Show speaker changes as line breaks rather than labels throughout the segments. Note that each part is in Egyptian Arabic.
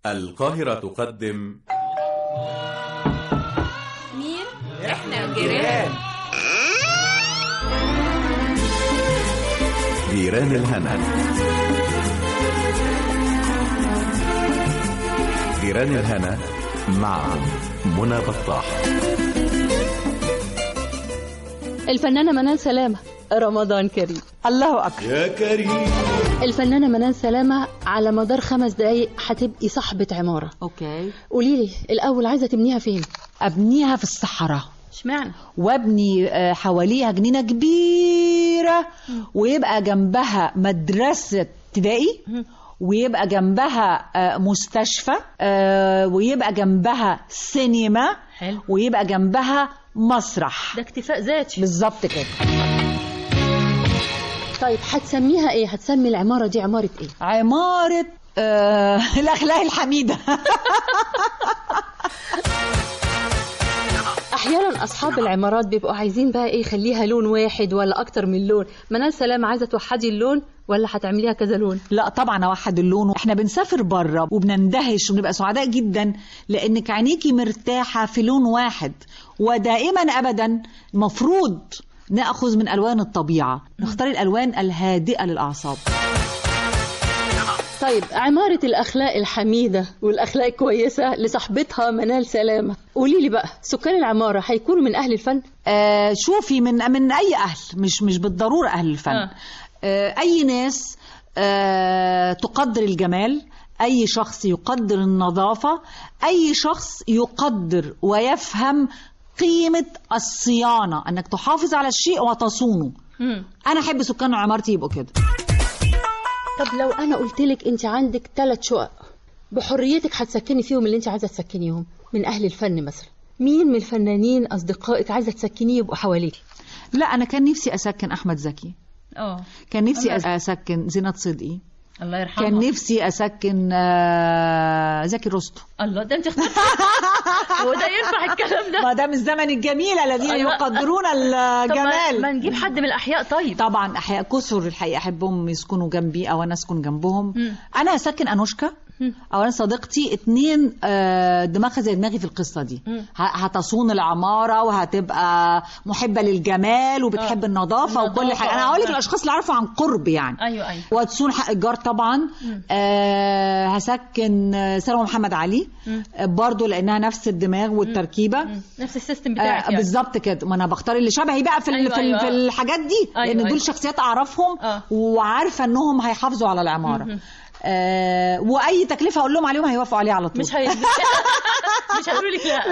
القاهرة تقدم
مين؟ احنا جيران
جيران الهنا جيران الهنا مع منى بطاح
الفنانة منال سلامة رمضان كريم
الله أكبر
يا كريم
الفنانة منال سلامة على مدار خمس دقايق هتبقي صاحبة عمارة
أوكي
قولي لي الأول عايزة تبنيها فين؟
أبنيها في الصحراء
اشمعنى؟
وابني آه، حواليها جنينة كبيرة ويبقى جنبها مدرسة ابتدائي ويبقى جنبها آه، مستشفى آه، ويبقى جنبها سينما
حلو.
ويبقى جنبها مسرح
ده اكتفاء ذاتي
بالظبط كده
طيب هتسميها ايه؟ هتسمي العمارة دي عمارة ايه؟
عمارة آه الأخلاق الحميدة
أحيانا أصحاب العمارات بيبقوا عايزين بقى ايه خليها لون واحد ولا أكتر من لون منال سلامة عايزة توحدي اللون ولا هتعمليها كذا لون؟
لا طبعا اوحد اللون احنا بنسافر بره وبنندهش وبنبقى سعداء جدا لانك عينيكي مرتاحه في لون واحد ودائما ابدا المفروض ناخذ من الوان الطبيعه نختار الالوان الهادئه للاعصاب
طيب عمارة الأخلاق الحميدة والأخلاق الكويسة لصاحبتها منال سلامة قولي لي بقى سكان العمارة هيكونوا من أهل الفن؟
آه شوفي من من اي اهل مش مش بالضروره اهل الفن
آه.
آه اي ناس آه تقدر الجمال اي شخص يقدر النظافه اي شخص يقدر ويفهم قيمه الصيانه انك تحافظ على الشيء وتصونه انا احب سكان عمارتي يبقوا كده
طب لو أنا قلت لك أنت عندك ثلاث شقق بحريتك هتسكني فيهم اللي أنت عايزة تسكنيهم من أهل الفن مثلا مين من الفنانين أصدقائك عايزة تسكنيه يبقوا حواليك؟
لا انا كان نفسي اسكن احمد زكي
اه
كان نفسي
الله.
اسكن زينات صدقي
الله يرحمها
كان نفسي اسكن آه، زكي رستم
الله ده انت اخترتي هو ده ينفع الكلام ده
ما ده من الزمن الجميل الذين
أيوة.
يقدرون
طب ما-
الجمال
ما نجيب حد من الاحياء طيب
طبعا احياء كثر الحقيقه احبهم يسكنوا جنبي او انا اسكن جنبهم
مم.
انا هسكن انوشكا او انا صديقتي اتنين آه، دماغها زي دماغي في القصه دي
مم.
ه- هتصون العماره وهتبقى محبه للجمال وبتحب
آه.
النظافه وكل
النظافة،
حاجه انا هقول لك
آه.
الاشخاص اللي اعرفه عن قرب يعني
ايوه ايوه
وهتصون حق الجار طبعا آه هسكن آه، سلمى محمد علي
مم.
آه برضو لانها نفس الدماغ والتركيبه
مم. نفس السيستم بتاعك
آه
يعني.
بالظبط كده ما انا بختار اللي شبهي بقى في ال-
أيوة،
في, ال-
أيوة،
في
آه.
الحاجات دي
أيوة،
لان دول
أيوة.
شخصيات اعرفهم
آه.
وعارفه انهم هيحافظوا على العماره
مهم.
آه واي تكلفه اقول لهم عليهم هيوافقوا عليها على طول
مش هي مش هيقولوا لك لا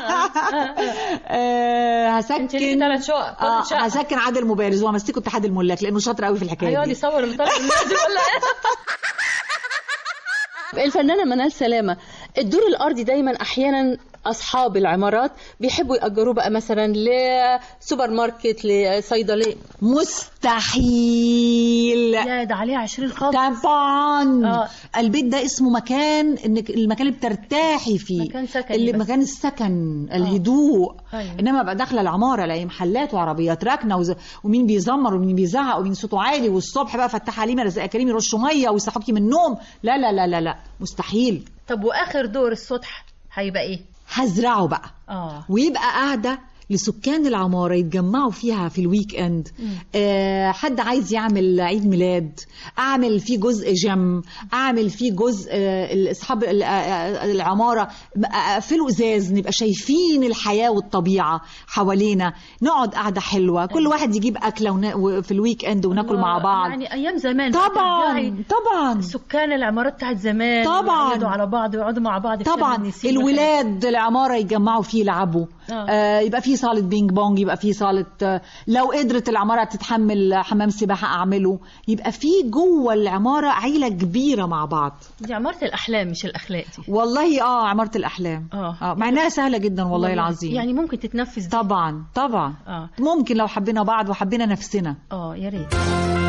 آه
انت ليكي
هسكن
ثلاث شقق
اه
كل شقه
هسكن عادل مبارز وهمسكه اتحاد الملاك لانه شاطر قوي في الحكايه
هيقعد
دي
يصور المطار النازل ولا ايه
الفنانة منال سلامة الدور الأرضي دايما أحيانا أصحاب العمارات بيحبوا يأجروه بقى مثلا لسوبر ماركت لصيدلية
مستحيل
يا ده عليه 20 خط
طبعا
آه.
البيت ده اسمه مكان انك المكان اللي بترتاحي فيه
مكان سكني
اللي
بس.
مكان السكن الهدوء
أيوة.
انما بقى داخله العماره الاقي محلات وعربيات راكنه وز... ومين بيزمر ومين بيزعق ومين صوته عالي والصبح بقى فتح عليمه رزق كريم يرشوا ميه ويصحوكي من النوم لا لا لا لا لا مستحيل
طب واخر دور السطح هيبقى ايه
هزرعه بقى
اه
ويبقى قاعده لسكان العمارة يتجمعوا فيها في الويك اند آه حد عايز يعمل عيد ميلاد اعمل فيه جزء جيم اعمل فيه جزء آه اصحاب ال- آه، آه، العمارة اقفلوا ازاز نبقى شايفين الحياة والطبيعة حوالينا نقعد قعدة حلوة كل واحد يجيب اكلة ون- في الويك اند وناكل مع بعض
يعني ايام زمان
طبعا
بترجعي
طبعا
سكان العمارات بتاعت زمان
طبعا.
يقعدوا على بعض ويقعدوا مع بعض في شم
طبعا
النسيم
الولاد العماره يتجمعوا فيه يلعبوا
آه.
آه يبقى في صاله بينج بونج يبقى في صاله آه لو قدرت العماره تتحمل حمام سباحه اعمله يبقى في جوه العماره عيله كبيره مع بعض
دي عمارة الأحلام مش الأخلاق دي
والله اه عماره الاحلام
آه.
آه مع انها سهله جدا والله العظيم
يعني ممكن تتنفذ دي.
طبعا طبعا
اه
ممكن لو حبينا بعض وحبينا نفسنا
اه يا ريت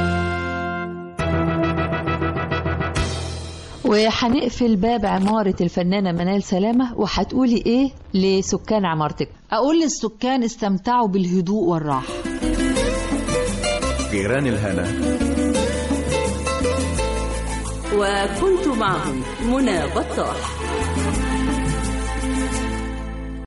وهنقفل باب عمارة الفنانة منال سلامة وهتقولي ايه لسكان عمارتك
اقول للسكان استمتعوا بالهدوء والراحه
جيران الهنا
وكنت معهم منى بطاح